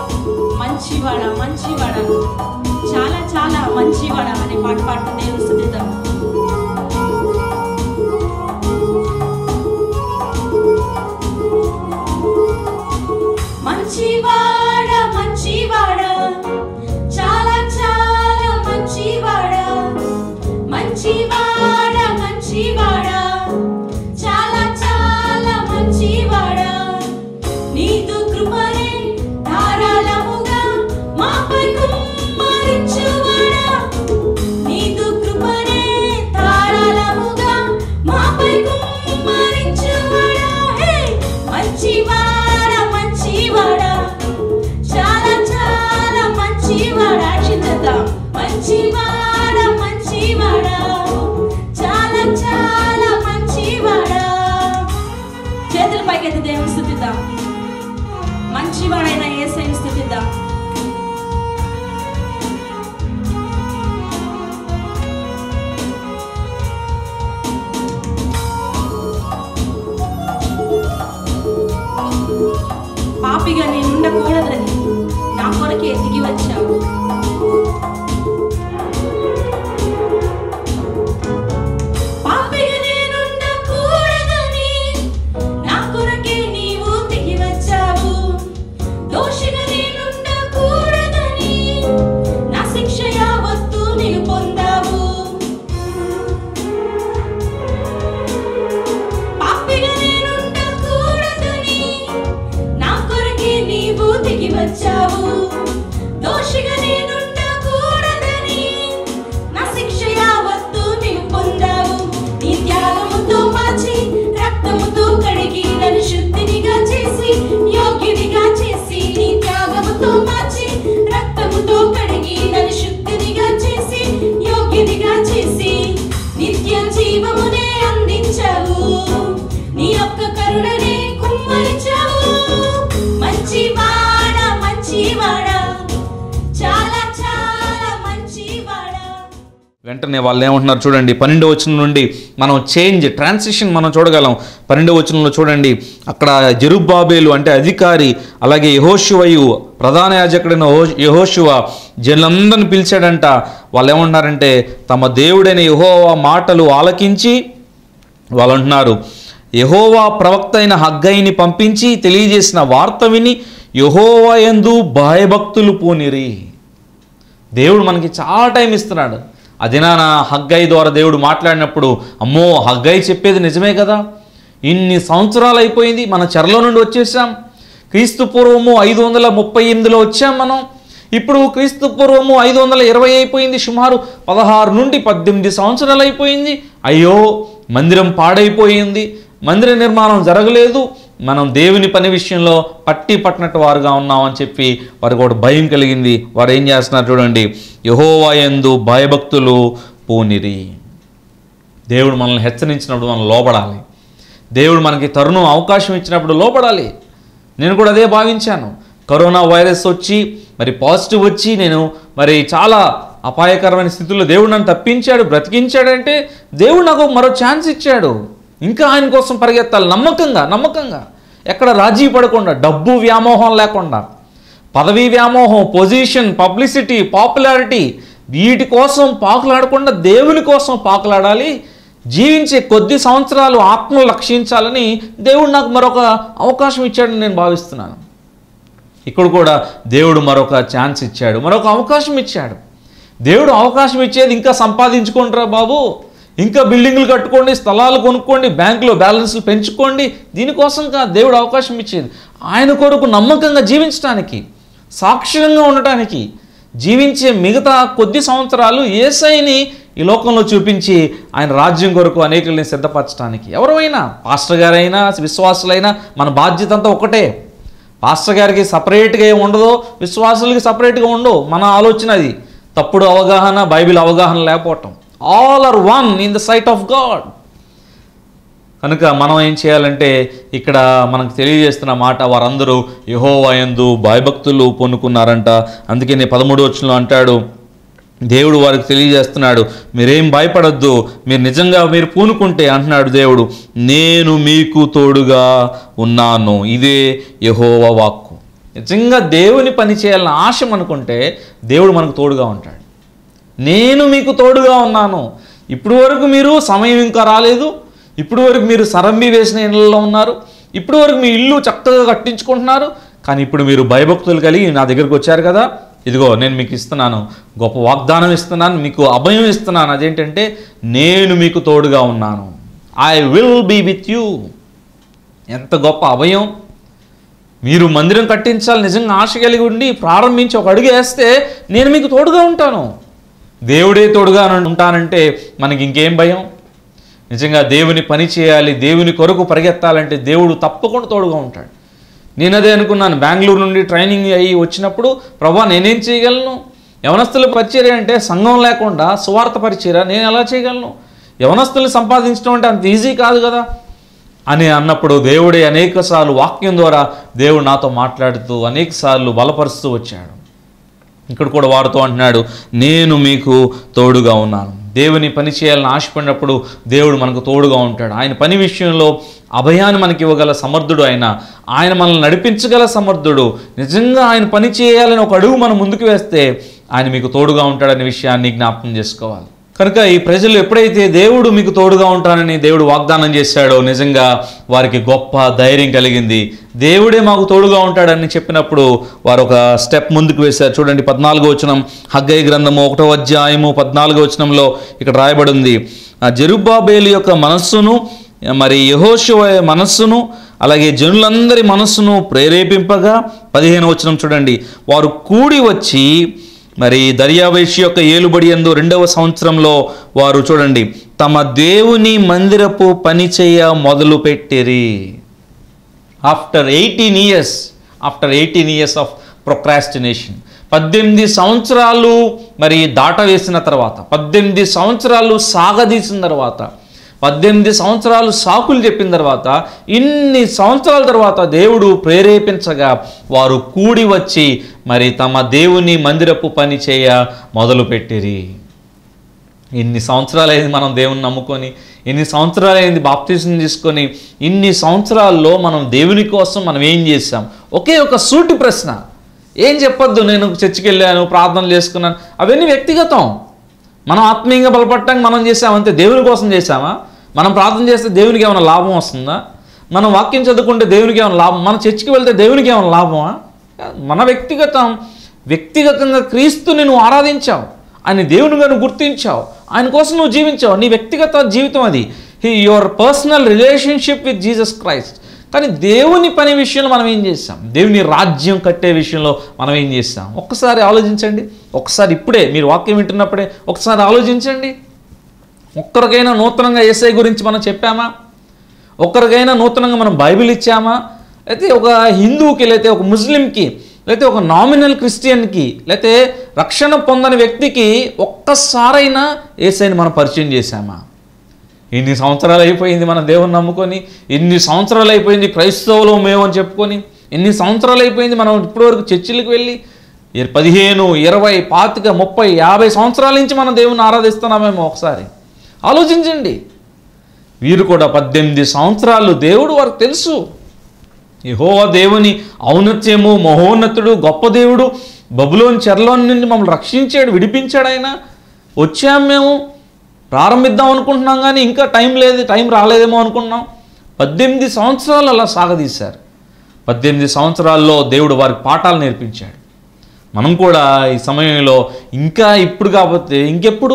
మంచివాడ మంచివాడ చాలా చాలా మంచివాడ అనే పాట పాడుతూ దేవుని స్థుతిద్దాం మంచివాడ మంచివాడ చాలా చాలా మంచివాడ మంచివాడ మంచివాడ చాలా చాలా మంచివాడ నీదు కృపనే ధారాళముగా మాపై కుమ్మరించువాడా నీదు కృపనే ధారాళముగా మాపై కుమ్మరించువాడా హే మంచివాడ మంచివాడ చాలా చాలా మంచివాడ చింతద్దాం మంచివాడ మంచివాడ చాలా చాలా మంచివాడ చేతుల పైకెత్తి దేవుని స్థుతిద్దాం మంచివాడైన ఏసైని స్థుతిద్దాం పాపిగా నేను ఉండకూడదని నా కొరకే దిగి వచ్చావు పాపిగా నేను ఉండకూడదని నా కొరకే నీవు దిగి వచ్చావు దోషిగా నేను ఉండకూడదని నా శిక్ష యావత్తు నీవు పొందావు పాపిగా నేను ఉండకూడదని నా కొరకే నీవు దిగి వచ్చావు దోషిగా నేను ఉండకూడదని నా శిక్ష యావత్తు నీవు పొందావు నీ త్యాగముతో మార్చి రక్తముతో కడిగి నన్ను శుద్ధినిగా చేసి యోగ్యునిగా చేసి నీ త్యాగముతో మార్చి రక్తముతో కడిగి నన్ను శుద్ధినిగా చేసి యోగ్యునిగా చేసి నిత్య జీవమునే అందించావు నీ యొక్క కరుణనే కుమ్మరించావు మంచివాడ మంచివాడ చాలా చాలా మంచివాడ వెంటనే వాళ్ళు ఏమంటున్నారు చూడండి పన్నెండో వచనం నుండి మనం చేంజ్ ట్రాన్సిషన్ మనం చూడగలం పన్నెండో వచనంలో చూడండి అక్కడ జెరుబ్బాబేలు అంటే అధికారి అలాగే యహోశివయు ప్రధాన యాజకుడైన యెహో- యెహోషువ జనులందరిని పిలిచాడంట వాళ్ళు ఏమంటున్నారంటే తమ దేవుడైన యెహోవా మాటలు ఆలకించి వాళ్ళు అంటున్నారు యహోవా ప్రవక్త అయిన హగ్గయిని పంపించి తెలియజేసిన వార్త విని యహోవా యందు భయభక్తులు పూనిరి దేవుడు మనకి చాలా టైం ఇస్తున్నాడు అది నా హగ్గై ద్వారా దేవుడు మాట్లాడినప్పుడు అమ్మో హగ్గై చెప్పేది నిజమే కదా ఇన్ని సంవత్సరాలు అయిపోయింది మన చెరలో నుండి వచ్చేసాం క్రీస్తు పూర్వము ఐదు వందల ముప్పై ఎనిమిదిలో వచ్చాం మనం ఇప్పుడు క్రీస్తు పూర్వము ఐదు వందల ఇరవై అయిపోయింది సుమారు పదహారు నుండి పద్దెనిమిది సంవత్సరాలు అయిపోయింది అయ్యో మందిరం పాడైపోయింది మందిర నిర్మాణం జరగలేదు మనం దేవుని పని విషయంలో పట్టి పట్టినట్టు వారుగా ఉన్నామని చెప్పి వారికి ఒక భయం కలిగింది వారు ఏం చేస్తున్నారు చూడండి యహోవాయందు భయభక్తులు పూనిరి దేవుడు మనల్ని హెచ్చరించినప్పుడు మనం లోపడాలి దేవుడు మనకి తరుణం అవకాశం ఇచ్చినప్పుడు లోపడాలి నేను కూడా అదే భావించాను కరోనా వైరస్ వచ్చి మరి పాజిటివ్ వచ్చి నేను మరి చాలా అపాయకరమైన స్థితిలో దేవుడు నన్ను తప్పించాడు బ్రతికించాడంటే దేవుడు నాకు మరో ఛాన్స్ ఇచ్చాడు ఇంకా ఆయన కోసం పరిగెత్తాలి నమ్మకంగా నమ్మకంగా ఎక్కడ రాజీ పడకుండా డబ్బు వ్యామోహం లేకుండా పదవీ వ్యామోహం పొజిషన్ పబ్లిసిటీ పాపులారిటీ వీటి కోసం పాకులాడకుండా దేవుని కోసం పాకులాడాలి జీవించే కొద్ది సంవత్సరాలు ఆత్మలు రక్షించాలని దేవుడు నాకు మరొక అవకాశం ఇచ్చాడని నేను భావిస్తున్నాను ఇక్కడ కూడా దేవుడు మరొక ఛాన్స్ ఇచ్చాడు మరొక అవకాశం ఇచ్చాడు దేవుడు అవకాశం ఇచ్చేది ఇంకా సంపాదించుకుంటారా బాబు ఇంకా బిల్డింగ్లు కట్టుకోండి స్థలాలు కొనుక్కోండి బ్యాంకులో బ్యాలెన్స్లు పెంచుకోండి దీనికోసం కాదు దేవుడు అవకాశం ఇచ్చేది ఆయన కొరకు నమ్మకంగా జీవించడానికి సాక్షికంగా ఉండటానికి జీవించే మిగతా కొద్ది సంవత్సరాలు ఏసైని ఈ లోకంలో చూపించి ఆయన రాజ్యం కొరకు అనేకుల్ని సిద్ధపరచడానికి ఎవరైనా పాస్టర్ గారైనా విశ్వాసులైనా మన బాధ్యత అంతా ఒకటే పాస్టర్ గారికి సపరేట్గా ఏమి ఉండదో విశ్వాసులకి సపరేట్గా ఉండవు మన ఆలోచన అది తప్పుడు అవగాహన బైబిల్ అవగాహన లేకపోవటం all are one in the sight of God కనుక మనం ఏం చేయాలంటే ఇక్కడ మనకు తెలియజేస్తున్న మాట వారందరూ యహోవయందు భయభక్తులు పొందుకున్నారంట అందుకే నేను పదమూడు వచ్చిన అంటాడు దేవుడు వారికి తెలియజేస్తున్నాడు మీరేం భయపడొద్దు మీరు నిజంగా మీరు పూనుకుంటే అంటున్నాడు దేవుడు నేను మీకు తోడుగా ఉన్నాను ఇదే యహోవ వాక్కు నిజంగా దేవుని పని చేయాలని ఆశ అనుకుంటే దేవుడు మనకు తోడుగా ఉంటాడు నేను మీకు తోడుగా ఉన్నాను ఇప్పుడు వరకు మీరు సమయం ఇంకా రాలేదు ఇప్పుడు వరకు మీరు సరంబి వేసిన ఇళ్ళలో ఉన్నారు ఇప్పుడు వరకు మీ ఇల్లు చక్కగా కట్టించుకుంటున్నారు కానీ ఇప్పుడు మీరు భయభక్తులు కలిగి నా దగ్గరికి వచ్చారు కదా ఇదిగో నేను మీకు ఇస్తున్నాను గొప్ప వాగ్దానం ఇస్తున్నాను మీకు అభయం ఇస్తున్నాను అదేంటంటే నేను మీకు తోడుగా ఉన్నాను I will be with you ఎంత గొప్ప అభయం మీరు మందిరం కట్టించాలి నిజంగా ఆశ కలిగి ఉండి ప్రారంభించి ఒక అడుగు వేస్తే నేను మీకు తోడుగా ఉంటాను దేవుడే తోడుగా ఉంటానంటే మనకి ఇంకేం భయం నిజంగా దేవుని పని చేయాలి దేవుని కొరకు పరిగెత్తాలంటే దేవుడు తప్పకుండా తోడుగా ఉంటాడు నేను అదే అనుకున్నాను బెంగళూరు నుండి ట్రైనింగ్ అయ్యి వచ్చినప్పుడు ప్రభా నేనేం చేయగలను యవనస్తుల పరిచర్య అంటే సంఘం లేకుండా సువార్త పరిచర్య నేను ఎలా చేయగలను యవనస్తుల్ని సంపాదించడం అంటే అంత ఈజీ కాదు కదా అని అన్నప్పుడు దేవుడే అనేకసార్లు వాక్యం ద్వారా దేవుడు నాతో మాట్లాడుతూ అనేకసార్లు బలపరుస్తూ వచ్చాడు ఇక్కడ కూడా వారితో అంటున్నాడు నేను మీకు తోడుగా ఉన్నాను దేవుని పని చేయాలని ఆశపడినప్పుడు దేవుడు మనకు తోడుగా ఉంటాడు ఆయన పని విషయంలో అభయాన్ని మనకి ఇవ్వగల సమర్థుడు ఆయన ఆయన మనల్ని నడిపించగల సమర్థుడు నిజంగా ఆయన పని చేయాలని ఒక అడుగు మనం ముందుకు వేస్తే ఆయన మీకు తోడుగా ఉంటాడనే విషయాన్ని జ్ఞాపకం చేసుకోవాలి కనుక ఈ ప్రజలు ఎప్పుడైతే దేవుడు మీకు తోడుగా ఉంటానని దేవుడు వాగ్దానం చేశాడో నిజంగా వారికి గొప్ప ధైర్యం కలిగింది దేవుడే మాకు తోడుగా ఉంటాడని చెప్పినప్పుడు వారు ఒక స్టెప్ ముందుకు వేశారు చూడండి పద్నాలుగో వచనం హగ్గై గ్రంథము ఒకటో అధ్యాయము పద్నాలుగో వచనంలో ఇక్కడ రాయబడి ఉంది ఆ జెరుబ్బాబేలు యొక్క మనస్సును మరి యహోశివ మనస్సును అలాగే జనులందరి మనస్సును ప్రేరేపింపగా పదిహేను వచనం చూడండి వారు కూడి వచ్చి మరి దర్యావేషి యొక్క ఏలుబడి ఎందు రెండవ సంవత్సరంలో వారు చూడండి తమ దేవుని మందిరపు పని చేయ మొదలు పెట్టిరి after eighteen years after eighteen years of procrastination పద్దెనిమిది సంవత్సరాలు మరి దాట వేసిన తర్వాత పద్దెనిమిది సంవత్సరాలు సాగదీసిన తర్వాత పద్దెనిమిది సంవత్సరాలు సాకులు చెప్పిన తర్వాత ఇన్ని సంవత్సరాల తర్వాత దేవుడు ప్రేరేపించగా వారు కూడి వచ్చి మరి తమ దేవుని మందిరపు పని చేయ మొదలుపెట్టిరి ఇన్ని సంవత్సరాలు అయింది మనం దేవుని నమ్ముకొని ఇన్ని సంవత్సరాలు అయింది బాప్తీసం తీసుకొని ఇన్ని సంవత్సరాల్లో మనం దేవుని కోసం మనం ఏం చేశాం ఒకే ఒక సూటి ప్రశ్న ఏం చెప్పొద్దు నేను చర్చికి వెళ్ళాను ప్రార్థనలు చేసుకున్నాను అవన్నీ వ్యక్తిగతం మనం ఆత్మీయంగా బలపడటానికి మనం చేసాం అంతే దేవుని కోసం చేసామా మనం ప్రార్థన చేస్తే దేవునికి ఏమైనా లాభం వస్తుందా మనం వాక్యం చదువుకుంటే దేవునికి ఏమైనా లాభం మన చర్చికి వెళ్తే దేవునికి ఏమైనా లాభమా మన వ్యక్తిగతం వ్యక్తిగతంగా క్రీస్తుని నువ్వు ఆరాధించావు ఆయన దేవునిగా నువ్వు గుర్తించావు ఆయన కోసం నువ్వు జీవించావు నీ వ్యక్తిగత జీవితం అది he your personal relationship with Jesus Christ కానీ దేవుని పని విషయంలో మనం ఏం చేస్తాం దేవుని రాజ్యం కట్టే విషయంలో మనం ఏం చేస్తాం ఒక్కసారి ఆలోచించండి ఒక్కసారి ఇప్పుడే మీరు వాక్యం వింటున్నప్పుడే ఒకసారి ఆలోచించండి ఒక్కరికైనా నూతనంగా ఏసై గురించి మనం చెప్పామా ఒక్కరికైనా నూతనంగా మనం బైబిల్ ఇచ్చామా అయితే ఒక హిందువుకి లేకపోతే ఒక ముస్లింకి లేకపోతే ఒక నామినల్ క్రిస్టియన్కి లేకపోతే రక్షణ పొందని వ్యక్తికి ఒక్కసారైనా ఏసైని మనం పరిచయం చేశామా ఇన్ని సంవత్సరాలు అయిపోయింది మన దేవుని నమ్ముకొని ఇన్ని సంవత్సరాలు అయిపోయింది క్రైస్తవులు మేము అని చెప్పుకొని ఎన్ని సంవత్సరాలు అయిపోయింది మనం ఇప్పటివరకు చర్చిలకు వెళ్ళి ఇర- పదిహేను ఇరవై పాతిక ముప్పై యాభై సంవత్సరాల నుంచి మనం దేవుని ఆరాధిస్తున్నామేమో ఒకసారి ఆలోచించండి వీరు కూడా పద్దెనిమిది సంవత్సరాలు దేవుడు వారికి తెలుసు యెహోవా దేవుని ఔన్నత్యము మహోన్నతుడు గొప్ప దేవుడు బబులోని చెరలోని నుండి మమ్మల్ని రక్షించాడు విడిపించాడు ఆయన వచ్చాం మేము ప్రారంభిద్దాం అనుకుంటున్నాం కానీ ఇంకా టైం లేదు టైం రాలేదేమో అనుకున్నాం పద్దెనిమిది సంవత్సరాలు అలా సాగదీశారు పద్దెనిమిది సంవత్సరాల్లో దేవుడు వారికి పాఠాలు నేర్పించాడు మనం కూడా ఈ సమయంలో ఇంకా ఇప్పుడు కాకపోతే ఇంకెప్పుడు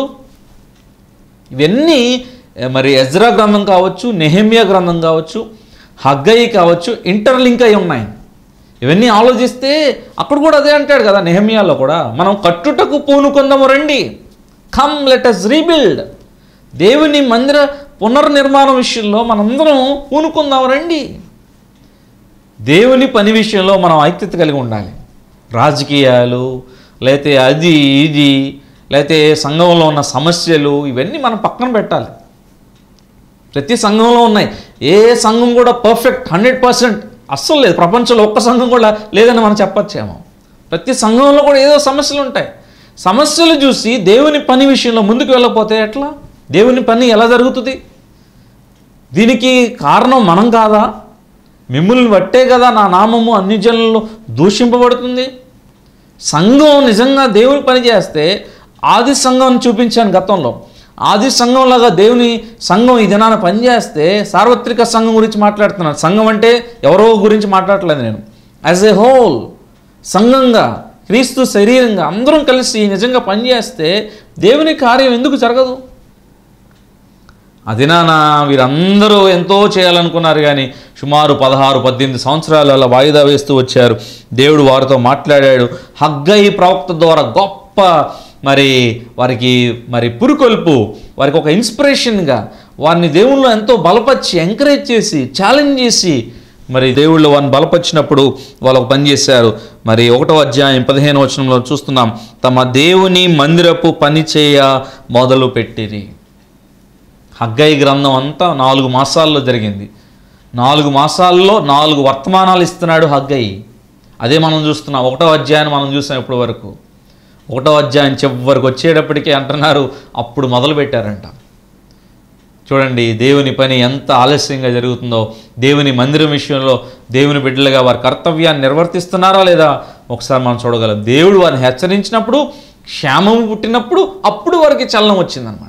ఇవన్నీ ఏ, మరి ఎజ్రా గ్రంథం కావచ్చు నెహెమియా గ్రంథం కావచ్చు హగ్గయి కావచ్చు ఇంటర్లింక్ అయి ఉన్నాయి ఇవన్నీ ఆలోచిస్తే అక్కడ కూడా అదే అంటాడు కదా నెహమియాలో కూడా మనం కట్టుటకు పూనుకుందాము రండి కమ్ లెట్ అస్ రీబిల్డ్ దేవుని మందిర పునర్నిర్మాణం విషయంలో మనందరం పూనుకుందాం రండి దేవుని పని విషయంలో మనం ఐక్యత కలిగి ఉండాలి రాజకీయాలు లేతే అది ఇది లేతే సంఘంలో ఉన్న సమస్యలు ఇవన్నీ మనం పక్కన పెట్టాలి ప్రతి సంఘంలో ఉన్నాయి ఏ సంఘం కూడా పర్ఫెక్ట్ హండ్రెడ్ పర్సెంట్ అస్సలు లేదు ప్రపంచంలో ఒక్క సంఘం కూడా లేదని మనం చెప్పచ్చేమో ప్రతి సంఘంలో కూడా ఏదో సమస్యలు ఉంటాయి సమస్యలు చూసి దేవుని పని విషయంలో ముందుకు వెళ్ళకపోతే ఎట్లా దేవుని పని ఎలా జరుగుతుంది దీనికి కారణం మనం కాదా మిమ్మల్ని బట్టే కదా నా నామము అన్ని జనులలో దూషింపబడుతుంది సంఘం నిజంగా దేవుని పని చేస్తే ఆది సంఘం చూపించాను గతంలో ఆది సంఘంలాగా దేవుని సంఘం ఈ దినాన పనిచేస్తే సార్వత్రిక సంఘం గురించి మాట్లాడుతున్నాను సంఘం అంటే ఎవరో గురించి మాట్లాడట్లేదు నేను యాజ్ ఏ హోల్ సంఘంగా క్రీస్తు శరీరంగా అందరం కలిసి నిజంగా పనిచేస్తే దేవుని కార్యం ఎందుకు జరగదు అదినాన వీరందరూ ఎంతో చేయాలనుకున్నారు కానీ సుమారు పదహారు పద్దెనిమిది సంవత్సరాలు అలా వాయిదా వేస్తూ వచ్చారు దేవుడు వారితో మాట్లాడాడు హగ్గై ప్రవక్త ద్వారా గొప్ప మరి వారికి మరి పురుకొల్పు వారికి ఒక ఇన్స్పిరేషన్గా వారిని దేవుళ్ళు ఎంతో బలపరిచి ఎంకరేజ్ చేసి ఛాలెంజ్ చేసి మరి దేవుళ్ళు వారిని బలపరిచినప్పుడు వాళ్ళు ఒక పని చేశారు మరి ఒకటో అధ్యాయం పదిహేను వచనంలో చూస్తున్నాం తమ దేవుని మందిరపు పని చేయ మొదలు పెట్టిరి హగ్గై గ్రంథం అంతా నాలుగు మాసాల్లో జరిగింది నాలుగు మాసాల్లో నాలుగు వర్తమానాలు ఇస్తున్నాడు హగ్గై అదే మనం చూస్తున్నాం ఒకటో అధ్యాయం మనం చూసాం ఇప్పటి వరకు ఒకటో అధ్యాయం చివరికి వచ్చేటప్పటికే అంటున్నారు అప్పుడు మొదలు పెట్టారంట చూడండి దేవుని పని ఎంత ఆలస్యంగా జరుగుతుందో దేవుని మందిరం విషయంలో దేవుని బిడ్డలుగా వారి కర్తవ్యాన్ని నిర్వర్తిస్తున్నారా లేదా ఒకసారి మనం చూడగలం దేవుడు వారిని హెచ్చరించినప్పుడు క్షేమము పుట్టినప్పుడు అప్పుడు వారికి చలనం వచ్చిందనమాట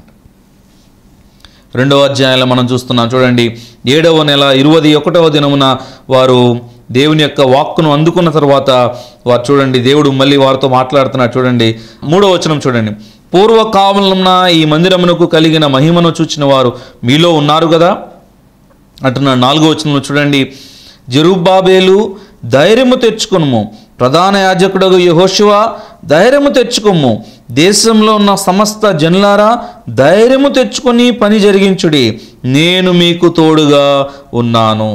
రెండవ అధ్యాయంలో మనం చూస్తున్నాం చూడండి ఏడవ నెల ఇరవై ఒకటవ దినమున వారు దేవుని యొక్క వాక్కును అందుకున్న తర్వాత వారు చూడండి దేవుడు మళ్ళీ వారితో మాట్లాడుతున్నారు చూడండి మూడవ వచనం చూడండి పూర్వకాలంన ఈ మందిరమునకు కలిగిన మహిమను చూచిన వారు మీలో ఉన్నారు కదా అంటున్నాడు నాలుగో వచనంలో చూడండి జెరుబ్బాబేలు ధైర్యము తెచ్చుకొనుము ప్రధాన యాజకుడు యహోశివ ధైర్యము తెచ్చుకొమ్ము దేశంలో ఉన్న సమస్త జనులారా ధైర్యము తెచ్చుకొని పని జరిగించుడి నేను మీకు తోడుగా ఉన్నాను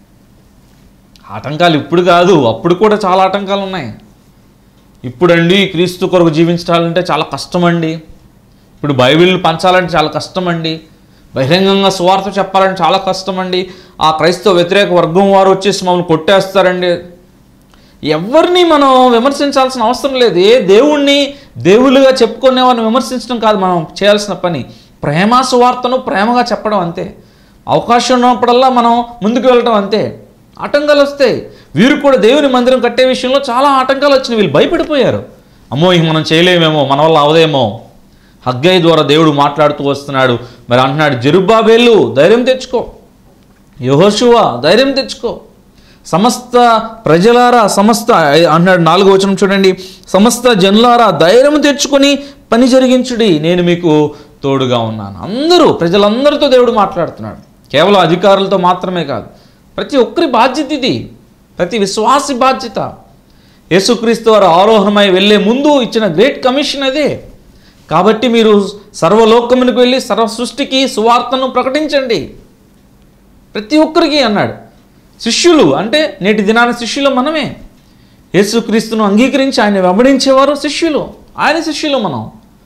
ఆటంకాలు ఇప్పుడు కాదు అప్పుడు కూడా చాలా ఆటంకాలు ఉన్నాయి ఇప్పుడండి క్రీస్తు కొరకు జీవించాలంటే చాలా కష్టమండి ఇప్పుడు బైబిల్ పంచాలంటే చాలా కష్టమండి బహిరంగంగా సువార్త చెప్పాలంటే చాలా కష్టమండి ఆ క్రైస్తవ వ్యతిరేక వర్గం వారు వచ్చేసి మమ్మల్ని కొట్టేస్తారండి ఎవరిని మనం విమర్శించాల్సిన అవసరం లేదు ఏ దేవుణ్ణి దేవుళ్ళుగా చెప్పుకునే వారిని విమర్శించడం కాదు మనం చేయాల్సిన పని ప్రేమ సువార్తను ప్రేమగా చెప్పడం అంతే అవకాశం ఉన్నప్పుడల్లా మనం ముందుకు వెళ్ళడం అంతే ఆటంకాలు వస్తాయి వీరు కూడా దేవుని మందిరం కట్టే విషయంలో చాలా ఆటంకాలు వచ్చినాయి వీళ్ళు భయపడిపోయారు అమ్మో ఇంక మనం చేయలేమేమో మన వల్ల అవదేమో హగ్గయ్య ద్వారా దేవుడు మాట్లాడుతూ వస్తున్నాడు మరి అంటున్నాడు జరుబాబేళ్ళు ధైర్యం తెచ్చుకో యహోశువ ధైర్యం తెచ్చుకో సమస్త ప్రజలారా సమస్త అంటున్నాడు నాలుగో వచనం చూడండి సమస్త జనులారా ధైర్యం తెచ్చుకొని పని జరిగించుడి నేను మీకు తోడుగా ఉన్నాను అందరూ ప్రజలందరితో దేవుడు మాట్లాడుతున్నాడు కేవలం అధికారులతో మాత్రమే కాదు ప్రతి ఒక్కరి బాధ్యత ఇది ప్రతి విశ్వాసి బాధ్యత యేసుక్రీస్తు వారు ఆరోహణమై వెళ్ళే ముందు ఇచ్చిన గ్రేట్ కమిషన్ అదే కాబట్టి మీరు సర్వలోకమునికి వెళ్ళి సర్వ సృష్టికి సువార్తను ప్రకటించండి ప్రతి ఒక్కరికి అన్నాడు శిష్యులు అంటే నేటి దినాన శిష్యులు మనమే యేసుక్రీస్తును అంగీకరించి ఆయన వెంబడించేవారు శిష్యులు ఆయన శిష్యులు మనం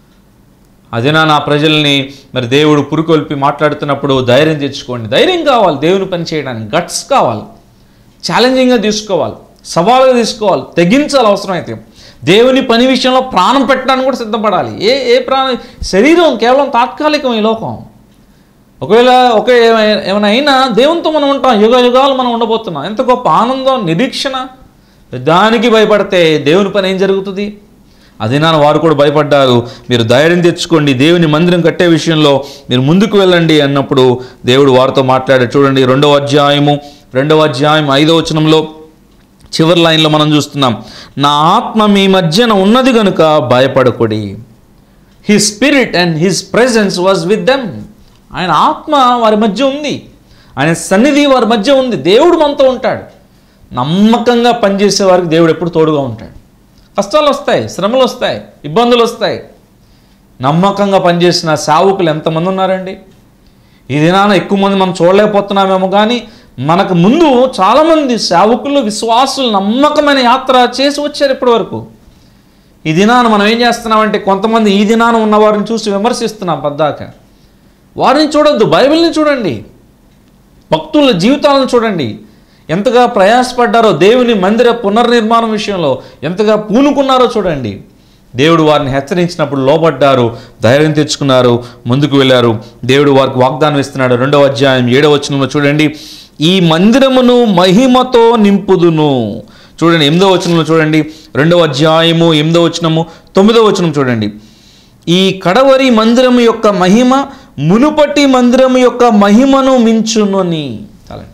అదినా నా ప్రజల్ని మరి దేవుడు పురుకొల్పి మాట్లాడుతున్నప్పుడు ధైర్యం తెచ్చుకోండి ధైర్యం కావాలి దేవుని పని చేయడానికి గట్స్ కావాలి ఛాలెంజింగ్గా తీసుకోవాలి సవాలుగా తీసుకోవాలి తెగించాలి అవసరమైతే దేవుని పని విషయంలో ప్రాణం పెట్టడానికి కూడా సిద్ధపడాలి ఏ ఏ ప్రాణం శరీరం కేవలం తాత్కాలికం ఈ లోకం ఒకవేళ ఒక ఏమై- ఏమైనా అయినా దేవునితో మనం ఉంటాం యుగ యుగాలు మనం ఉండబోతున్నాం ఎంత గొప్ప ఆనందం నిరీక్షణ దానికి భయపడితే దేవుని పని ఏం జరుగుతుంది అది నాన్న వారు కూడా భయపడ్డారు మీరు ధైర్యం తెచ్చుకోండి దేవుని మందిరం కట్టే విషయంలో మీరు ముందుకు వెళ్ళండి అన్నప్పుడు దేవుడు వారితో మాట్లాడాడు చూడండి రెండవ అధ్యాయము రెండవ అధ్యాయం ఐదవ వచనంలో చివరి లైన్లో మనం చూస్తున్నాం నా ఆత్మ మీ మధ్యన ఉన్నది కనుక భయపడకుడి his spirit and his presence was with them ఆయన ఆత్మ వారి మధ్య ఉంది ఆయన సన్నిధి వారి మధ్య ఉంది దేవుడు మనతో ఉంటాడు నమ్మకంగా పనిచేసే వారికి దేవుడు ఎప్పుడు తోడుగా ఉంటాడు కష్టాలు వస్తాయి శ్రమలు వస్తాయి ఇబ్బందులు వస్తాయి నమ్మకంగా పనిచేసిన సేవకులు ఎంతమంది ఉన్నారండి ఈ దినాన ఎక్కువ మంది మనం చూడలేకపోతున్నామేమో కానీ మనకు ముందు చాలామంది సేవకులు విశ్వాసులు నమ్మకమైన యాత్ర చేసి వచ్చారు ఇప్పటి వరకు ఈ దినాన మనం ఏం చేస్తున్నామంటే కొంతమంది ఈ దినాన ఉన్న వారిని చూసి విమర్శిస్తున్నాం పద్దాక వారిని చూడొద్దు బైబిల్ని చూడండి భక్తుల జీవితాలను చూడండి ఎంతగా ప్రయాసపడ్డారో దేవుని మందిర పునర్నిర్మాణం విషయంలో ఎంతగా పూనుకున్నారో చూడండి దేవుడు వారిని హెచ్చరించినప్పుడు లోబడ్డారు ధైర్యం తెచ్చుకున్నారు ముందుకు వెళ్ళారు దేవుడు వారికి వాగ్దానం ఇస్తున్నాడు రెండవ అధ్యాయం ఏడవ వచనంలో చూడండి ఈ మందిరమును మహిమతో నింపుదును చూడండి ఎనిమిదో వచనంలో చూడండి రెండవ అధ్యాయము ఎనిమిదో వచనము తొమ్మిదో వచనం చూడండి ఈ కడవరి మందిరము యొక్క మహిమ మునుపటి మందిరము యొక్క మహిమను మించునని చాలండి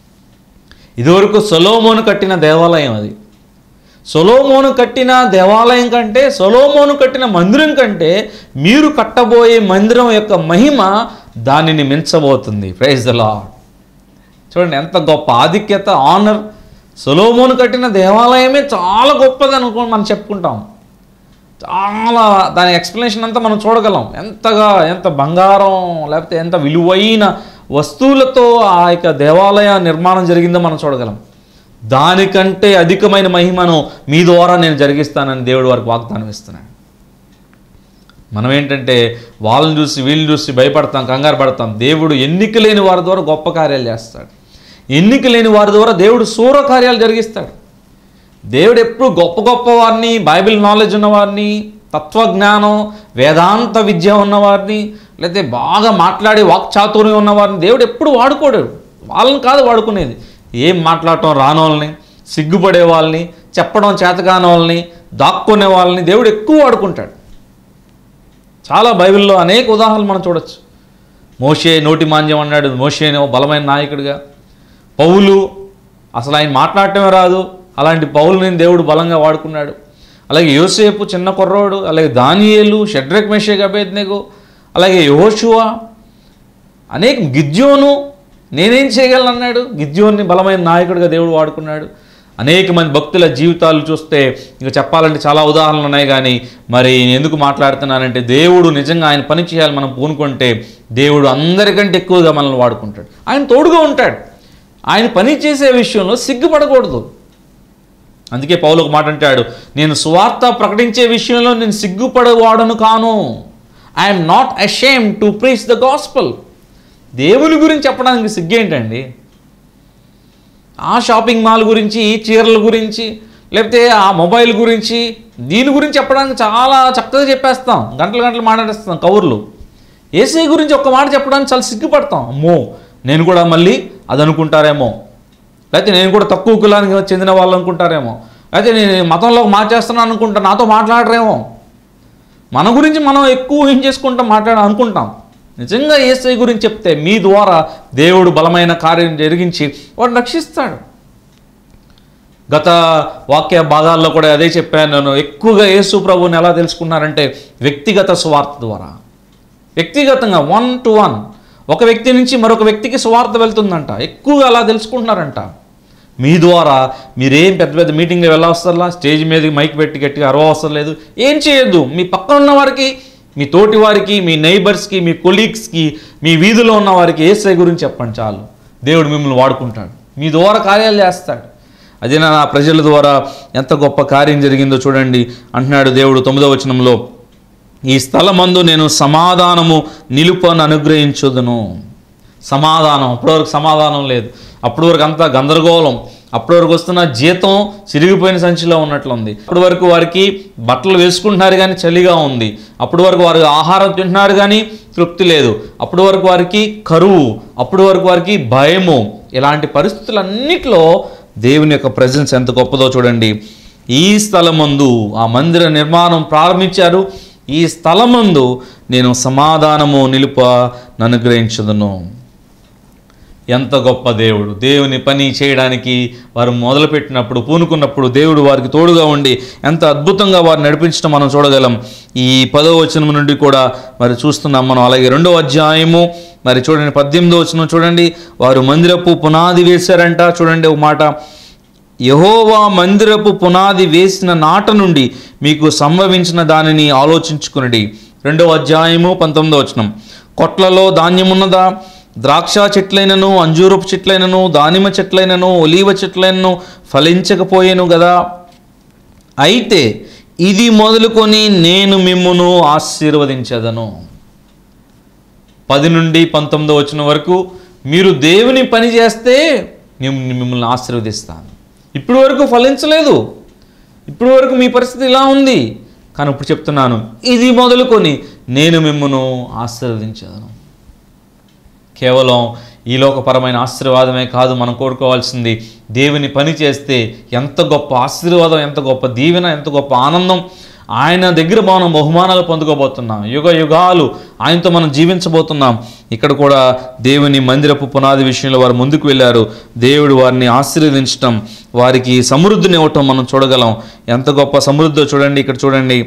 ఇదివరకు సొలోమోను కట్టిన దేవాలయం అది సొలోమోను కట్టిన దేవాలయం కంటే సొలోమోను కట్టిన మందిరం కంటే మీరు కట్టబోయే మందిరం యొక్క మహిమ దానిని మించబోతుంది ప్రైజ్ ద లార్డ్ చూడండి ఎంత గొప్ప ఆధిక్యత ఆనర్ సొలోమోను కట్టిన దేవాలయమే చాలా గొప్పది అనుకో మనం చెప్పుకుంటాం చాలా దాని ఎక్స్ప్లెనేషన్ అంతా మనం చూడగలం ఎంతగా ఎంత బంగారం లేకపోతే ఎంత విలువైన వస్తువులతో ఆ యొక్క దేవాలయ నిర్మాణం జరిగిందో మనం చూడగలం దానికంటే అధికమైన మహిమను మీ ద్వారా నేను జరిగిస్తానని దేవుడు వారికి వాగ్దానం ఇస్తున్నాడు మనం ఏంటంటే వాళ్ళని చూసి వీళ్ళని చూసి భయపడతాం కంగారు పడతాం దేవుడు ఎన్నిక లేని వారి ద్వారా గొప్ప కార్యాలు చేస్తాడు ఎన్నిక లేని వారి ద్వారా దేవుడు సూర కార్యాలు జరిగిస్తాడు దేవుడు ఎప్పుడు గొప్ప గొప్ప వారిని బైబిల్ నాలెడ్జ్ ఉన్నవారిని తత్వజ్ఞానం వేదాంత విద్య ఉన్నవారిని లేకపోతే బాగా మాట్లాడే వాక్చాతుర్యం ఉన్నవారిని దేవుడు ఎప్పుడు వాడుకోడు వాళ్ళని కాదు వాడుకునేది ఏం మాట్లాడటం రాని వాళ్ళని సిగ్గుపడే వాళ్ళని చెప్పడం చేతకాని వాళ్ళని దాక్కునే వాళ్ళని దేవుడు ఎక్కువ వాడుకుంటాడు చాలా బైబిల్లో అనేక ఉదాహరణలు మనం చూడొచ్చు మోషే నోటి మాంద్యం అన్నాడు మోషేనే ఓ బలమైన నాయకుడిగా పౌలు అసలు ఆయన మాట్లాడటమే రాదు అలాంటి పౌలుని దేవుడు బలంగా వాడుకున్నాడు అలాగే యోసేపు చిన్న కుర్రోడు అలాగే దానియేలు షడ్రక్ మెషేక్ అభేద్నెగు అలాగే యహోషువా అనేక గిద్యోను నేనేం చేయగలను అన్నాడు గిద్యోన్ని బలమైన నాయకుడిగా దేవుడు వాడుకున్నాడు అనేక మంది భక్తుల జీవితాలు చూస్తే ఇక చెప్పాలంటే చాలా ఉదాహరణలు ఉన్నాయి కానీ మరి నేను ఎందుకు మాట్లాడుతున్నానంటే దేవుడు నిజంగా ఆయన పని చేయాలి మనం పూనుకుంటే దేవుడు అందరికంటే ఎక్కువగా మనల్ని వాడుకుంటాడు ఆయన తోడుగా ఉంటాడు ఆయన పని చేసే విషయంలో సిగ్గుపడకూడదు అందుకే పౌలు ఒక మాట అంటాడు నేను సువార్త ప్రకటించే విషయంలో నేను సిగ్గుపడవాడను కాను I'm not ashamed to preach the gospel దేవుని గురించి చెప్పడానికి సిగ్గేంటండి ఆ షాపింగ్ మాల్ గురించి ఈ చీరల గురించి లేకపోతే ఆ మొబైల్ గురించి దీని గురించి చెప్పడానికి చాలా చక్కగా చెప్పేస్తాం గంటలు గంటలు మాట్లాడేస్తాం కవర్లు ఏసీ గురించి ఒక్క మాట చెప్పడానికి చాలా సిగ్గుపడతాం అమ్మో నేను కూడా మళ్ళీ అది అనుకుంటారేమో లేకపోతే నేను కూడా తక్కువ కులానికి చెందిన వాళ్ళు అనుకుంటారేమో లేకపోతే నేను మతంలో మార్చేస్తున్నాను అనుకుంటా నాతో మాట్లాడరేమో మన గురించి మనం ఎక్కువ ఏం చేసుకుంటాం మాట్లాడ అనుకుంటాం నిజంగా ఏసై గురించి చెప్తే మీ ద్వారా దేవుడు బలమైన కార్యం జరిగించి వాడు రక్షిస్తాడు గత వాక్య భాగాల్లో కూడా అదే చెప్పాను నేను ఎక్కువగా యేసు ప్రభువుని ఎలా తెలుసుకున్నారంటే వ్యక్తిగత స్వార్థ ద్వారా వ్యక్తిగతంగా వన్ టు వన్ ఒక వ్యక్తి నుంచి మరొక వ్యక్తికి స్వార్థ వెళ్తుందంట ఎక్కువగా అలా తెలుసుకుంటున్నారంట మీ ద్వారా మీరేం పెద్ద పెద్ద మీటింగ్లో వెళ్ళవసరలా స్టేజ్ మీదకి మైక్ పెట్టి గట్టిగా అరవవసరం లేదు ఏం చేయొద్దు మీ పక్కన ఉన్న వారికి మీ తోటి వారికి మీ నైబర్స్కి మీ కొలీగ్స్కి మీ వీధిలో ఉన్న వారికి ఏసై గురించి చెప్పండి చాలు దేవుడు మిమ్మల్ని వాడుకుంటాడు మీ ద్వారా కార్యాలు చేస్తాడు అదే నా ప్రజల ద్వారా ఎంత గొప్ప కార్యం జరిగిందో చూడండి అంటున్నాడు దేవుడు తొమ్మిదో వచనంలో ఈ స్థలమందు నేను సమాధానము నిలుపను అనుగ్రహించుదును సమాధానం అప్పటివరకు సమాధానం లేదు అప్పటి వరకు అంతా గందరగోళం అప్పటి వరకు వస్తున్న జీతం చిరిగిపోయిన సంచిలో ఉన్నట్లుంది అప్పటి వరకు వారికి బట్టలు వేసుకుంటున్నారు కానీ చలిగా ఉంది అప్పటి వరకు వారు ఆహారం తింటున్నారు కానీ తృప్తి లేదు అప్పటి వరకు వారికి కరువు అప్పటి వరకు వారికి భయము ఇలాంటి పరిస్థితులన్నిటిలో దేవుని యొక్క ప్రజెన్స్ ఎంత గొప్పదో చూడండి ఈ స్థలమందు ఆ మందిర నిర్మాణం ప్రారంభించారు ఈ స్థలమందు నేను సమాధానము నిలుప అనుగ్రహించుదును ఎంత గొప్ప దేవుడు దేవుని పని చేయడానికి వారు మొదలుపెట్టినప్పుడు పూనుకున్నప్పుడు దేవుడు వారికి తోడుగా ఉండి ఎంత అద్భుతంగా వారు నడిపించడం మనం చూడగలం ఈ పదో వచనం నుండి కూడా మరి చూస్తున్నాం మనం అలాగే రెండో అధ్యాయము మరి చూడండి పద్దెనిమిదో వచనం చూడండి వారు మందిరపు పునాది వేశారంట చూడండి ఒక మాట యహోవా మందిరపు పునాది వేసిన నాట నుండి మీకు సంభవించిన దానిని ఆలోచించుకునడి రెండవ అధ్యాయము పంతొమ్మిదో వచనం కొట్లలో ధాన్యమున్నదా ద్రాక్ష చెట్లైనను అంజూరపు చెట్లైనను దానిమ చెట్లైనను ఒలీవ చెట్లైనను ఫలించకపోయేను కదా అయితే ఇది మొదలుకొని నేను మిమ్మును ఆశీర్వదించదను పది నుండి పంతొమ్మిదో వచ్చిన వరకు మీరు దేవుని పని చేస్తే నేను మిమ్మల్ని ఆశీర్వదిస్తాను ఇప్పటి వరకు ఫలించలేదు ఇప్పటి వరకు మీ పరిస్థితి ఇలా ఉంది కానీ ఇప్పుడు చెప్తున్నాను ఇది మొదలుకొని నేను మిమ్మను ఆశీర్వదించదను కేవలం ఈ లోకపరమైన ఆశీర్వాదమే కాదు మనం కోరుకోవాల్సింది దేవుని పని చేస్తే ఎంత గొప్ప ఆశీర్వాదం ఎంత గొప్ప దీవెన ఎంత గొప్ప ఆనందం ఆయన దగ్గర మనం బహుమానాలు పొందుకోబోతున్నాం యుగ యుగాలు ఆయనతో మనం జీవించబోతున్నాం ఇక్కడ కూడా దేవుని మందిరపు పునాది విషయంలో వారు ముందుకు వెళ్ళారు దేవుడు వారిని ఆశీర్వదించటం వారికి సమృద్ధిని ఇవ్వటం మనం చూడగలం ఎంత గొప్ప సమృద్ధి చూడండి ఇక్కడ చూడండి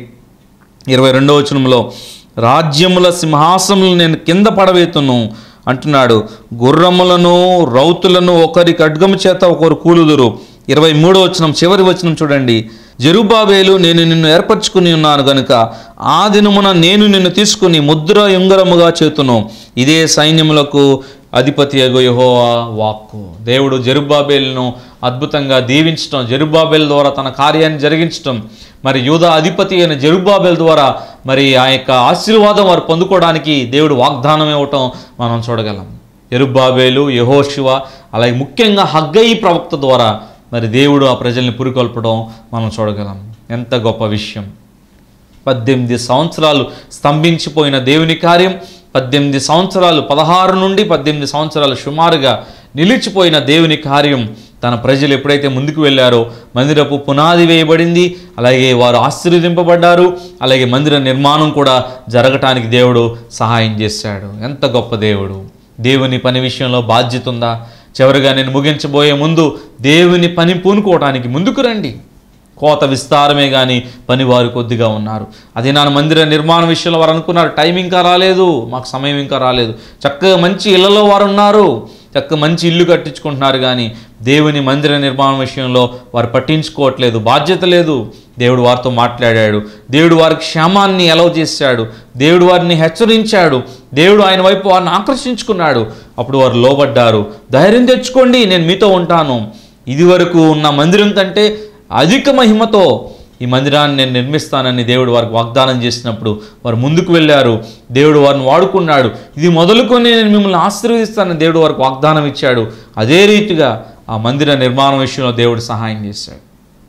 ఇరవై రెండవ వచనంలో రాజ్యముల సింహాసములు నేను కింద పడవేతును అంటున్నాడు గుర్రములను రౌతులను ఒకరి ఖడ్గము చేత ఒకరు కూలుదురు ఇరవై మూడో వచనం చివరి వచనం చూడండి జెరుబాబేలు నేను నిన్ను ఏర్పరచుకుని ఉన్నాను గనుక ఆ దినమున నేను నిన్ను తీసుకుని ముద్ర యుంగరముగా చేతును ఇదే సైన్యములకు అధిపతి అగు యెహోవా వాక్కు దేవుడు జెరుబాబేలును అద్భుతంగా దీవించటం జెరుబాబేల్ ద్వారా తన కార్యాన్ని జరిగించటం మరి యూదా అధిపతి అయిన జెరుబాబేల్ ద్వారా మరి ఆ యొక్క ఆశీర్వాదం వారు పొందుకోవడానికి దేవుడు వాగ్దానం ఇవ్వటం మనం చూడగలం ఎరుబాబేలు యహోశివ అలాగే ముఖ్యంగా హగ్గయి ప్రవక్త ద్వారా మరి దేవుడు ఆ ప్రజల్ని పురికొల్పడం మనం చూడగలం ఎంత గొప్ప విషయం పద్దెనిమిది సంవత్సరాలు స్తంభించిపోయిన దేవుని కార్యం పద్దెనిమిది సంవత్సరాలు పదహారు నుండి పద్దెనిమిది సంవత్సరాలు సుమారుగా నిలిచిపోయిన దేవుని కార్యం తన ప్రజలు ఎప్పుడైతే ముందుకు వెళ్ళారో మందిరపు పునాది వేయబడింది అలాగే వారు ఆశీర్వదింపబడ్డారు అలాగే మందిర నిర్మాణం కూడా జరగటానికి దేవుడు సహాయం చేశాడు ఎంత గొప్ప దేవుడు దేవుని పని విషయంలో బాధ్యత ఉందా చివరిగా నేను ముగించబోయే ముందు దేవుని పని పూనుకోవటానికి ముందుకు రండి కోత విస్తారమే కానీ పని వారు కొద్దిగా ఉన్నారు అది నా మందిర నిర్మాణ విషయంలో వారు అనుకున్నారు టైం ఇంకా రాలేదు మాకు సమయం ఇంకా రాలేదు చక్కగా మంచి ఇళ్లలో వారు ఉన్నారు చక్కగా మంచి ఇల్లు కట్టించుకుంటున్నారు కానీ దేవుని మందిర నిర్మాణం విషయంలో వారు పట్టించుకోవట్లేదు బాధ్యత లేదు దేవుడు వారితో మాట్లాడాడు దేవుడు వారికి క్షేమాన్ని ఎలవ చేశాడు దేవుడు వారిని హెచ్చరించాడు దేవుడు ఆయన వైపు వారిని ఆకర్షించుకున్నాడు అప్పుడు వారు లోబడ్డారు ధైర్యం తెచ్చుకోండి నేను మీతో ఉంటాను ఇది వరకు ఉన్న మందిరం కంటే అధిక మహిమతో ఈ మందిరాన్ని నేను నిర్మిస్తానని దేవుడు వారికి వాగ్దానం చేసినప్పుడు వారు ముందుకు వెళ్ళారు దేవుడు వారిని వాడుకున్నాడు ఇది మొదలుకొని నేను మిమ్మల్ని ఆశీర్వదిస్తానని దేవుడు వారికి వాగ్దానం ఇచ్చాడు అదే రీతిగా ఆ మందిర నిర్మాణం విషయంలో దేవుడు సహాయం చేశాడు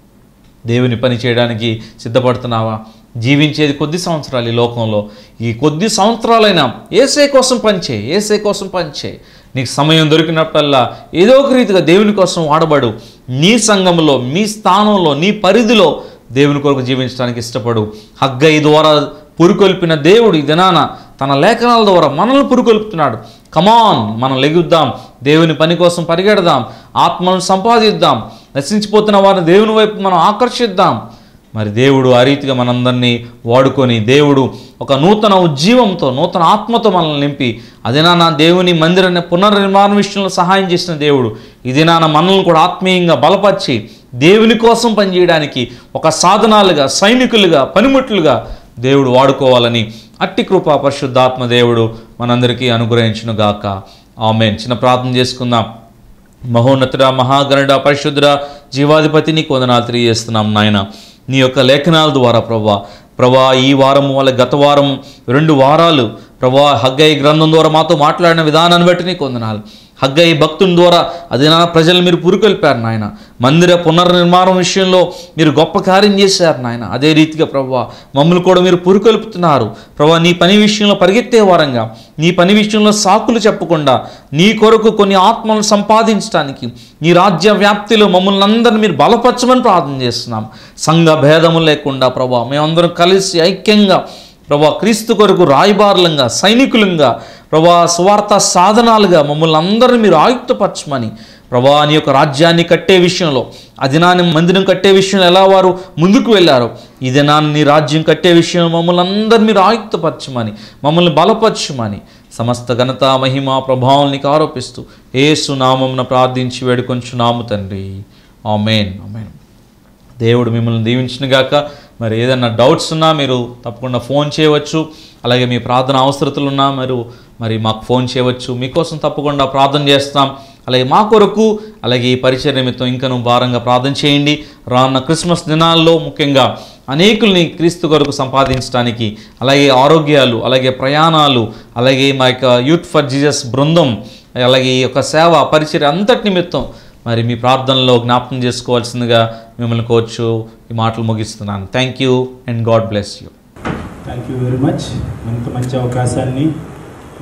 దేవుని పని చేయడానికి సిద్ధపడుతున్నావా జీవించేది కొద్ది సంవత్సరాలు ఈ లోకంలో ఈ కొద్ది సంవత్సరాలైనా ఏసే కోసం పనిచే ఏసే కోసం పనిచే నీకు సమయం దొరికినప్పుడల్లా ఏదో ఒక రీతిగా దేవుని కోసం వాడబడు నీ సంఘంలో మీ స్థానంలో నీ పరిధిలో దేవుని కొరకు జీవించడానికి ఇష్టపడు హగ్గయి ద్వారా పురుకొల్పిన దేవుడు ఈ దినాన తన లేఖనాల ద్వారా మనల్ని పురుకొల్పుతున్నాడు కమాన్ మనం లెగుద్దాం దేవుని పని కోసం పరిగెడదాం ఆత్మను సంపాదిద్దాం నశించిపోతున్న వారిని దేవుని వైపు మనం ఆకర్షిద్దాం మరి దేవుడు ఆ రీతిగా మనందరినీ వాడుకొని దేవుడు ఒక నూతన ఉజ్జీవంతో నూతన ఆత్మతో మనల్ని నింపి అదేనా నా దేవుని మందిరాన్ని పునర్నిర్మాణ విషయంలో సహాయం చేసిన దేవుడు ఇది నా మనల్ని కూడా ఆత్మీయంగా బలపరిచి దేవుని కోసం పనిచేయడానికి ఒక సాధనాలుగా సైనికులుగా పనిముట్లుగా దేవుడు వాడుకోవాలని అట్టి కృపా పరిశుద్ధాత్మ దేవుడు మనందరికీ అనుగ్రహించును గాక ఆమెన్ చిన్న ప్రార్థన చేసుకుందాం మహోన్నతుడ మహాగణుడ పరిశుద్ధుడ జీవాధిపతి నీకు వందనాలు తెలియజేస్తున్నాం నాయన నీ యొక్క లేఖనాల ద్వారా ప్రభా ప్రభా ఈ వారం వాళ్ళ గత వారం రెండు వారాలు ప్రభా హగ్గయి గ్రంథం ద్వారా మాతో మాట్లాడిన విధానాన్ని బట్టి నీకు వందనాలు హగ్గయి భక్తుని ద్వారా అది నా ప్రజలు మీరు పురుకొల్పారు నాయన మందిర పునర్నిర్మాణం విషయంలో మీరు గొప్ప కార్యం చేశారు నాయన అదే రీతిగా ప్రభా మమ్మల్ని కూడా మీరు పురుకొల్పుతున్నారు ప్రభా నీ పని విషయంలో పరిగెత్తే వారంగా నీ పని విషయంలో సాకులు చెప్పకుండా నీ కొరకు కొన్ని ఆత్మలను సంపాదించడానికి నీ రాజ్య వ్యాప్తిలో మమ్మల్ని అందరిని మీరు బలపరచమని ప్రార్థన చేస్తున్నాం సంఘ భేదము లేకుండా ప్రభా మేమందరం కలిసి ఐక్యంగా ప్రభా క్రీస్తు కొరకు రాయబారులంగా సైనికులంగా ప్రభా స్వార్థ సాధనాలుగా మమ్మల్ని అందరిని మీరు ఆయుక్తపరచమని ప్రభా నీ యొక్క రాజ్యాన్ని కట్టే విషయంలో ఆ దినాన్ని మందిరం కట్టే విషయంలో ఎలా వారు ముందుకు వెళ్ళారో ఈ దినాన్ని నీ రాజ్యం కట్టే విషయంలో మమ్మల్ని అందరిని మీరు ఆయుక్తపరచమని మమ్మల్ని బలపరచమని సమస్త ఘనత మహిమ ప్రభావం నీకు ఆరోపిస్తూ ఏసు నామమున ప్రార్థించి వేడుకొంచున్నాము తండ్రి ఆమెన్ ఆమెన్ దేవుడు మిమ్మల్ని దీవించిన గాక మరి ఏదైనా డౌట్స్ ఉన్నా మీరు తప్పకుండా ఫోన్ చేయవచ్చు అలాగే మీ ప్రార్థన అవసరతలు ఉన్నా మీరు మరి మాకు ఫోన్ చేయవచ్చు మీకోసం తప్పకుండా ప్రార్థన చేస్తాం అలాగే మా కొరకు అలాగే ఈ పరిచయ నిమిత్తం ఇంకను భారంగా ప్రార్థన చేయండి రానున్న క్రిస్మస్ దినాల్లో ముఖ్యంగా అనేకుల్ని క్రీస్తు కొరకు సంపాదించడానికి అలాగే ఆరోగ్యాలు అలాగే ప్రయాణాలు అలాగే మా యొక్క యూత్ ఫర్ జీసస్ బృందం అలాగే ఈ యొక్క సేవ పరిచర్య అంతటి నిమిత్తం మరి మీ ప్రార్థనలో జ్ఞాపకం చేసుకోవాల్సిందిగా మిమ్మల్ని కోర్చు ఈ మాటలు ముగిస్తున్నాను thank you and God bless you thank you very much ఇంత మంచి అవకాశాన్ని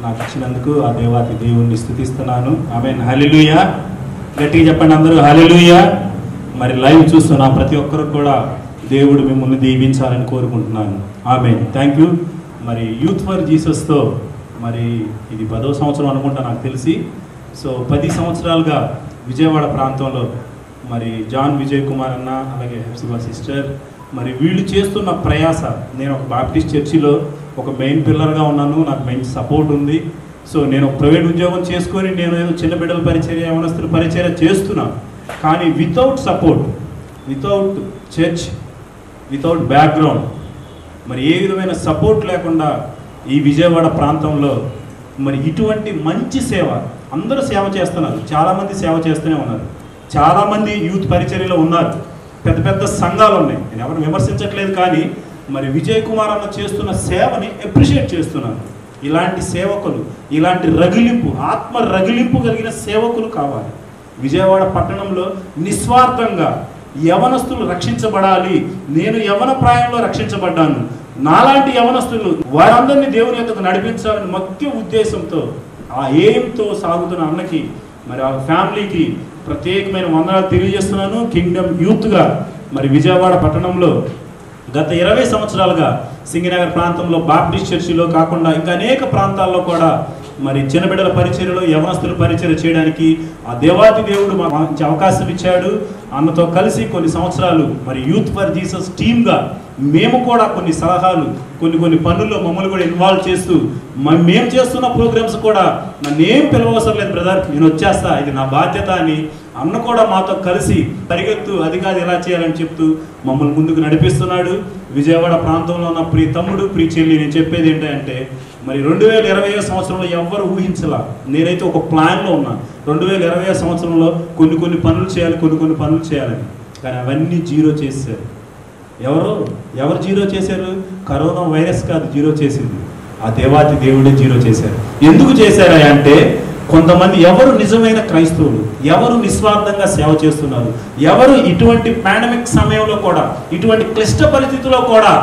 నాకు ఇచ్చినందుకు ఆ దేవాతి దేవుణ్ణి స్థుతిస్తున్నాను ఆమె హలిలుయా గట్టిగా చెప్పండి అందరూ హలిలుయా మరి లైవ్ చూస్తున్న ప్రతి ఒక్కరు కూడా దేవుడు మిమ్మల్ని దీవించాలని కోరుకుంటున్నాను ఆమె థ్యాంక్ యూ మరి యూత్ ఫర్ జీసస్తో మరి ఇది పదో సంవత్సరం అనుకుంటా నాకు తెలిసి సో పది సంవత్సరాలుగా విజయవాడ ప్రాంతంలో మరి జాన్ విజయ్ కుమార్ అన్న అలాగే హెప్సిబా సిస్టర్ మరి వీళ్ళు చేస్తున్న ప్రయాస నేను ఒక బాప్టిస్ట్ చర్చిలో ఒక మెయిన్ పిల్లర్గా ఉన్నాను నాకు మెయిన్ సపోర్ట్ ఉంది సో నేను ఒక ప్రైవేట్ ఉద్యోగం చేసుకొని నేను ఏదో చిన్న బిడ్డల పరిచర్య యవనస్తుల పరిచర్య చేస్తున్నాను కానీ without support without church without background మరి ఏ విధమైన సపోర్ట్ లేకుండా ఈ విజయవాడ ప్రాంతంలో మరి ఇటువంటి మంచి సేవ అందరూ సేవ చేస్తున్నారు చాలామంది సేవ చేస్తూనే ఉన్నారు చాలామంది యూత్ పరిచర్యలో ఉన్నారు పెద్ద పెద్ద సంఘాలు ఉన్నాయి నేను ఎవరు విమర్శించట్లేదు కానీ మరి విజయ్ కుమార్ అన్న చేస్తున్న సేవని అప్రిషియేట్ చేస్తున్నాను ఇలాంటి సేవకులు ఇలాంటి రగిలింపు ఆత్మ రగిలింపు కలిగిన సేవకులు కావాలి విజయవాడ పట్టణంలో నిస్వార్థంగా యవనస్తులు రక్షించబడాలి నేను యవన ప్రాయంలో రక్షించబడ్డాను నాలాంటి యవనస్తులు వారందరినీ దేవుని యొక్క నడిపించాలని ముఖ్య ఉద్దేశంతో ఆ ఎయిమ్తో సాగుతున్న అన్నకి మరి ఆ ఫ్యామిలీకి ప్రత్యేకమైన వందనాలు తెలియజేస్తున్నాను కింగ్డమ్ యూత్గా మరి విజయవాడ పట్టణంలో గత ఇరవై సంవత్సరాలుగా సింగనగర్ ప్రాంతంలో బాప్టిస్ట్ చర్చిలో కాకుండా ఇంకా అనేక ప్రాంతాల్లో కూడా మరి చిన్నబిడ్డల పరిచర్యలో యవనస్తుల పరిచర్య చేయడానికి ఆ దేవాది దేవుడు మాకు మంచి అవకాశం ఇచ్చాడు అన్నతో కలిసి కొన్ని సంవత్సరాలు మరి యూత్ ఫర్ జీసస్ టీమ్గా మేము కూడా కొన్ని సలహాలు కొన్ని కొన్ని పనుల్లో మమ్మల్ని కూడా ఇన్వాల్వ్ చేస్తూ మ- మేము చేస్తున్న ప్రోగ్రామ్స్ కూడా నన్ను ఏం పిలవవసరం లేదు బ్రదర్ నేను వచ్చేస్తా ఇది నా బాధ్యత అని అన్న కూడా మాతో కలిసి పరిగెత్తు అది కాదు ఎలా చేయాలని చెప్తూ మమ్మల్ని ముందుకు నడిపిస్తున్నాడు విజయవాడ ప్రాంతంలో ఉన్న ప్రియ తమ్ముడు ప్రియ చెల్లి నేను చెప్పేది ఏంటంటే మరి రెండు వేల ఇరవై సంవత్సరంలో ఎవ్వరు ఊహించలా నేనైతే ఒక ప్లాన్లో ఉన్నా రెండు వేల ఇరవై సంవత్సరంలో కొన్ని కొన్ని పనులు చేయాలి కొన్ని కొన్ని పనులు చేయాలని కానీ అవన్నీ జీరో చేశారు ఎవరు ఎవరు జీరో చేశారు కరోనా వైరస్ కాదు జీరో చేసింది ఆ దేవాతి దేవుడే జీరో చేశారు ఎందుకు చేశారా అంటే కొంతమంది ఎవరు నిజమైన క్రైస్తవులు ఎవరు నిస్వార్థంగా సేవ చేస్తున్నారు ఎవరు ఇటువంటి పాండమిక్ సమయంలో కూడా ఇటువంటి క్లిష్ట పరిస్థితుల్లో కూడా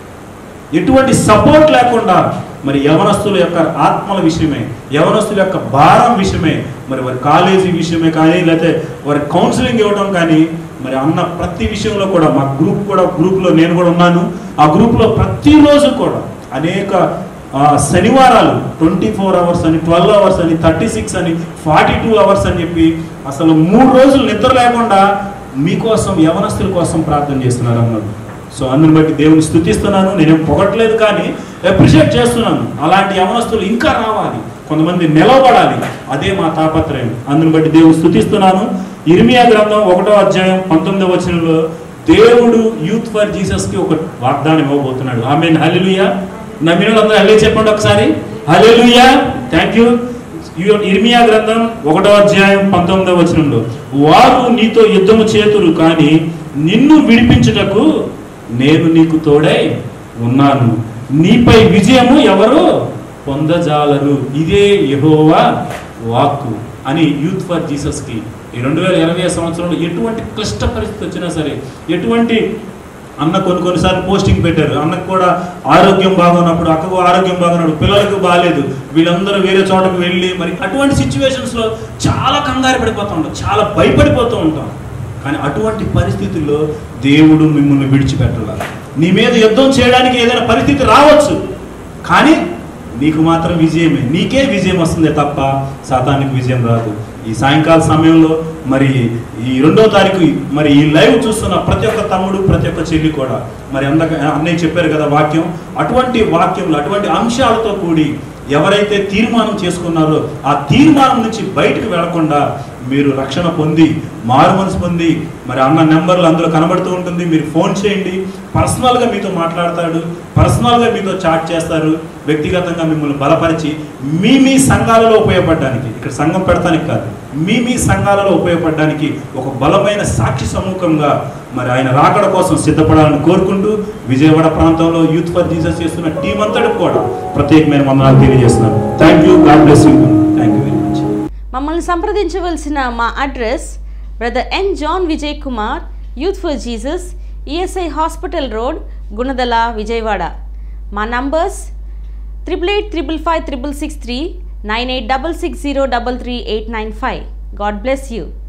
ఎటువంటి సపోర్ట్ లేకుండా మరి యవనస్తుల యొక్క ఆత్మల విషయమే యవనస్తుల యొక్క భారం విషయమే మరి వారి కాలేజీ విషయమే కానీ లేకపోతే వారి కౌన్సిలింగ్ ఇవ్వడం కానీ మరి అన్న ప్రతి విషయంలో కూడా మా గ్రూప్ కూడా గ్రూప్లో నేను కూడా ఉన్నాను ఆ గ్రూప్లో ప్రతిరోజు కూడా అనేక ఆ, శనివారాలు ట్వంటీ ఫోర్ అవర్స్ అని ట్వెల్వ్ అవర్స్ అని థర్టీ సిక్స్ అని ఫార్టీ టూ అవర్స్ అని చెప్పి అసలు మూడు రోజులు నిద్ర లేకుండా మీకోసం యవనస్తుల కోసం ప్రార్థన చేస్తున్నారు అన్నారు సో అందుని బట్టి దేవుని స్థుతిస్తున్నాను నేనేం పొగట్లేదు కానీ అప్రిషియేట్ చేస్తున్నాను అలాంటి యవనస్తులు ఇంకా రావాలి కొంతమంది నిలవబడాలి అదే మా తాపత్రయం అందుని బట్టి దేవుని స్థుతిస్తున్నాను ఇర్మియా గ్రంథం ఒకటో అధ్యాయం పంతొమ్మిదో వచనంలో దేవుడు యూత్ ఫర్ జీసస్ కి ఒక వాగ్దానం ఇవ్వబోతున్నాడు ఆమె హల్లెలూయా నమ్మిన వాళ్ళందరూ హల్లే చెప్పండి ఒకసారి హల్లెలూయా థ్యాంక్ యూ యు- ఇర్మియా గ్రంథం ఒకటో అధ్యాయం పంతొమ్మిదవ వచనంలో వారు నీతో యుద్ధము చేతురు కానీ నిన్ను విడిపించుటకు నేను నీకు తోడై ఉన్నాను నీపై విజయము ఎవరు పొందజాలరు ఇదే యెహోవా వాక్కు అని యూత్ ఫర్ జీసస్ కి ఈ రెండు వేల ఇరవై సంవత్సరంలో ఎటువంటి క్లిష్ట పరిస్థితి వచ్చినా సరే ఎటువంటి అన్న కొన్ని కొన్నిసార్లు పోస్టింగ్ పెట్టారు అన్నకు కూడా ఆరోగ్యం బాగున్నప్పుడు అక్కకు ఆరోగ్యం బాగున్నప్పుడు పిల్లలకు బాగాలేదు వీళ్ళందరూ వేరే చోటకు వెళ్ళి మరి అటువంటి సిచ్యువేషన్స్ లో చాలా కంగారు పడిపోతూ ఉంటాం చాలా భయపడిపోతూ ఉంటాం కానీ అటువంటి పరిస్థితుల్లో దేవుడు మిమ్మల్ని విడిచిపెట్టాల నీ మీద యుద్ధం చేయడానికి ఏదైనా పరిస్థితి రావచ్చు కానీ నీకు మాత్రం విజయమే నీకే విజయం వస్తుందే తప్ప శాతానికి విజయం రాదు ఈ సాయంకాల సమయంలో మరి ఈ రెండో తారీఖు మరి ఈ లైవ్ చూస్తున్న ప్రతి ఒక్క తమ్ముడు ప్రతి ఒక్క చెల్లి కూడా మరి అందక అన్నయ్య చెప్పారు కదా వాక్యం అటువంటి వాక్యములు అటువంటి అంశాలతో కూడి ఎవరైతే తీర్మానం చేసుకున్నారో ఆ తీర్మానం నుంచి బయటకు వెళ్లకుండా మీరు రక్షణ పొంది మారు మనసు పొంది మరి అన్న నెంబర్లు అందులో కనబడుతూ ఉంటుంది మీరు ఫోన్ చేయండి పర్సనల్గా మీతో మాట్లాడతాడు పర్సనల్గా మీతో చాట్ చేస్తారు వ్యక్తిగతంగా మిమ్మల్ని బలపరిచి మీ మీ సంఘాలలో ఉపయోగపడడానికి ఇక్కడ సంఘం పెడతానికి కాదు మీ మీ సంఘాలలో ఉపయోగపడడానికి ఒక బలమైన సాక్షి సమూహంగా మరి ఆయన రాకడ కోసం సిద్ధపడాలని కోరుకుంటూ విజయవాడ ప్రాంతంలో యూత్ ఫర్ జీసస్ చేస్తున్న టీం అంతటికి కూడా ప్రత్యేకమైన వందనాలు తెలియజేస్తున్నాను thank you God bless you thank you very much మమ్మల్ని సంప్రదించవలసిన మా address brother N John Vijay Kumar youth for Jesus ESI hospital road Gunadala Vijayawada మా numbers triple eight triple five triple six three nine eight double six zero double three eight nine five God bless you